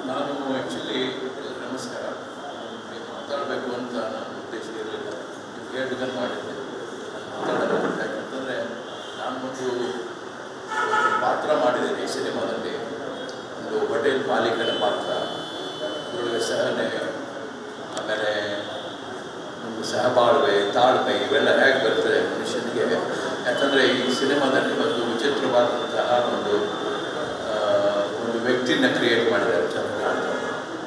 ನಾನು ಆ್ಯಕ್ಚುಲಿ ನಮಸ್ಕಾರ ನಾನು ಮಾತಾಡಬೇಕು ಅಂತ ನಾನು ಉದ್ದೇಶ ಇರಲಿಲ್ಲ ನೀವು ಹೇಳ್ಬೇಕಂತ ಮಾಡಿದ್ದೆ ನಾನು ಮಾತಾಡೋದು ಯಾಕಂತಂದರೆ ನಾನು ಒಂದು ಪಾತ್ರ ಮಾಡಿದ್ದೇನೆ ಈ ಸಿನಿಮಾದಲ್ಲಿ ಒಂದು ಹೋಟೆಲ್ ಮಾಲೀಕನ ಪಾತ್ರ ಅದರೊಳಗೆ ಸಹನೆ ಆಮೇಲೆ ಒಂದು ಸಹಬಾಳ್ವೆ ತಾಳ್ಮೆ ಇವೆಲ್ಲ ಹೇಗೆ ಬರ್ತದೆ ಮನುಷ್ಯನಿಗೆ ಯಾಕಂದರೆ ಈ ಸಿನಿಮಾದಲ್ಲಿ ಒಂದು ವಿಚಿತ್ರವಾದಂತಹ ಒಂದು ಆ, ಒಂದು ವ್ಯಕ್ತಿನ ಕ್ರಿಯೇಟ್ ಮಾಡಿದ್ದಾರೆ ಚಂದ್ರಕಾಂತ್ ಅವರು.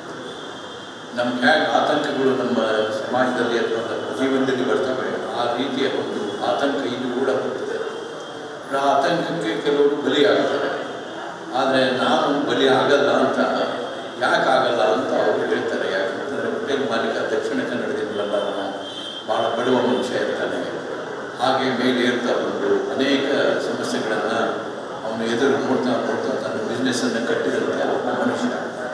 ನಮ್ಗೆ ಹೇಗೆ ಆತಂಕಗಳು ನಮ್ಮ ಸಮಾಜದಲ್ಲಿ ಅಥವಾ ನಮ್ಮ ಜೀವನದಲ್ಲಿ ಬರ್ತವೆ ಆ ರೀತಿಯ ಒಂದು ಆತಂಕ ಇದು ಕೂಡ ಬರ್ತದೆ ಆ ಆತಂಕಕ್ಕೆ ಕೆಲವರು ಬಲಿಯಾಗ್ತಾರೆ ಆದರೆ ನಾನು ಬಲಿ ಆಗಲ್ಲ ಅಂತ ಯಾಕೆ ಆಗಲ್ಲ ಅಂತ ಅವರು ಹೇಳ್ತಾರೆ ಯಾಕಂತಂದರೆ ಹೋಟೆಲ್ ಮಾಲೀಕ ದಕ್ಷಿಣ ಕನ್ನಡದಿಂದ ಬಂದವನು ಭಾಳ ಬಡವ ಮನುಷ್ಯ ಇರ್ತಾನೆ ಹಾಗೆ ಮೇಲೆ ಏರ್ತಾ ಬಂದು ಅನೇಕ ಸಮಸ್ಯೆಗಳನ್ನು ಅವನು ಎದುರು ನೋಡ್ತಾ ನೋಡ್ತಾ ತನ್ನ ಬಿಸ್ನೆಸ್ಸನ್ನು ಕಟ್ಟಿದಂತೆ ಒಬ್ಬ ಮನುಷ್ಯ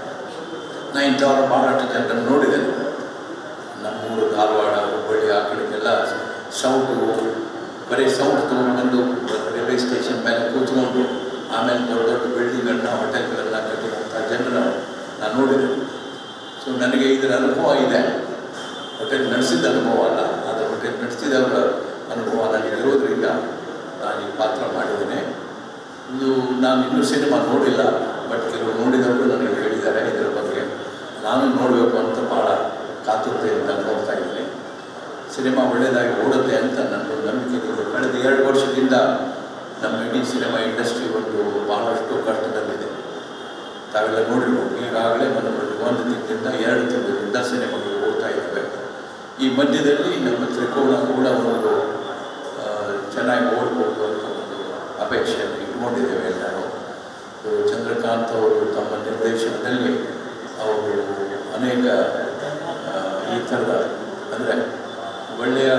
ನಾ ಇಂಥವ್ರು ಭಾಳಷ್ಟು ಜನರನ್ನು ನೋಡಿದ್ದೇನೆ ನಮ್ಮೂರು ಧಾರವಾಡ ಹುಬ್ಬಳ್ಳಿ ಆ ಕಡೆಗೆಲ್ಲ ಸೌಟು ಬರೀ ಸೌಂಡ್ ತೊಗೊಂಡ್ಬಂದು ರೈಲ್ವೆ ಸ್ಟೇಷನ್ ಮೇಲೆ ಕೂತ್ಕೊಂಡು ಆಮೇಲೆ ದೊಡ್ಡ ದೊಡ್ಡ ಬಿಲ್ಡಿಂಗ್ಗಳನ್ನ ಹೋಟೆಲ್ಗಳನ್ನ ಕಟ್ಟಿದಂಥ ಜನರ ನಾನು ನೋಡಿದೆ ಸೊ ನನಗೆ ಇದರ ಅನುಭವ ಇದೆ ಹೋಟೆಲ್ ನಡೆಸಿದ ಅನುಭವ ಅಲ್ಲ ಆದರೆ ಹೋಟೆಲ್ ನಡೆಸಿದವರ ಅನುಭವ ನನಗೆ ಇರೋದ್ರಿಂದ ನಾನು ಈ ಪಾತ್ರ ಮಾಡಿದ್ದೇನೆ ಇದು ನಾನು ಇನ್ನೂ ಸಿನಿಮಾ ನೋಡಿಲ್ಲ ಬಟ್ ಕೆಲವು ನೋಡಿದವರು ನನಗೆ ಹೇಳಿದ್ದಾರೆ ಇದರ ಬಗ್ಗೆ ನಾನು ನೋಡಬೇಕು ಅಂತ ಭಾಳ ಕಾತುರತೆಯಿಂದ ನೋಡ್ತಾ ಇದ್ದೀನಿ ಸಿನಿಮಾ ಒಳ್ಳೆಯದಾಗಿ ಓಡುತ್ತೆ ಅಂತ ನನ್ನೊಂದು ನಂಬಿಕೆ ಇದೆ ಕಳೆದ ಎರಡು ವರ್ಷದಿಂದ ನಮ್ಮ ಇಡೀ ಸಿನಿಮಾ ಇಂಡಸ್ಟ್ರಿ ಒಂದು ಭಾಳಷ್ಟು ಕಷ್ಟದಲ್ಲಿದೆ ತಾವೆಲ್ಲ ನೋಡಿರ್ಬೋದು ಈಗಾಗಲೇ ಒಂದು ಒಂದು ತಿಂಗಳಿಂದ ಎರಡು ತಿಂಗಳಿಂದ ಸಿನಿಮಾಗಳು ಓಡ್ತಾ ಇದ್ದಾವೆ ಈ ಮಧ್ಯದಲ್ಲಿ ನಮ್ಮ ತ್ರಿಕೋಣ ಕೂಡ ಒಂದು ಆ, ಚೆನ್ನಾಗಿ ಓಡ್ಬೋದು ಅಂತ ಒಂದು ಅಪೇಕ್ಷೆಯನ್ನು ಇಟ್ಕೊಂಡಿದ್ದೇವೆ ಎಲ್ಲರೂ ಸೊ ಚಂದ್ರಕಾಂತ್ ಅವರು ತಮ್ಮ ನಿರ್ದೇಶನದಲ್ಲಿ ಅವರು ಅನೇಕ ಆ, ಈ ಥರದ ಅಂದರೆ ಒಳ್ಳೆಯ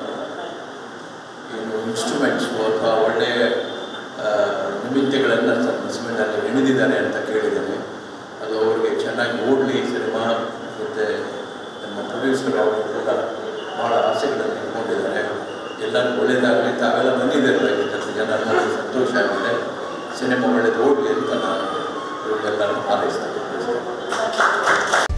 ಏನು ಇನ್ಸ್ಟ್ರೂಮೆಂಟ್ಸು ಅಥವಾ ಒಳ್ಳೆಯ ಆ, ನಿಮಿತ್ತಗಳನ್ನು ತಮ್ಮ ಸಿನಿಮಾದಲ್ಲಿ ಹೆಣೆದಿದ್ದಾರೆ ಅಂತ ಕೇಳಿದ್ದೇನೆ ಅದು ಅವರಿಗೆ ಚೆನ್ನಾಗಿ ಓಡಲಿ ಸಿನಿಮಾ ಮತ್ತು ನಮ್ಮ ಪ್ರೊಡ್ಯೂಸರ್ ಅವರು ಕೂಡ ಭಾಳ ಆಸೆಗಳನ್ನು ಇಟ್ಕೊಂಡಿದ್ದಾರೆ ಎಲ್ಲರಿಗೂ ಒಳ್ಳೆಯದಾಗಲಿ ತಾವೆಲ್ಲ ಬಂದಿದ್ದಾರೆ ಇಷ್ಟೊಂದು ಜನ ನೋಡಿ ಸಂತೋಷ ಆಗಿದೆ ಸಿನಿಮಾ ಒಳ್ಳೇದು ಓಡಲಿ ಅಂತ ನಾನು ಎಲ್ಲರನ್ನು ಹಾರೈಸ್ತೇನೆ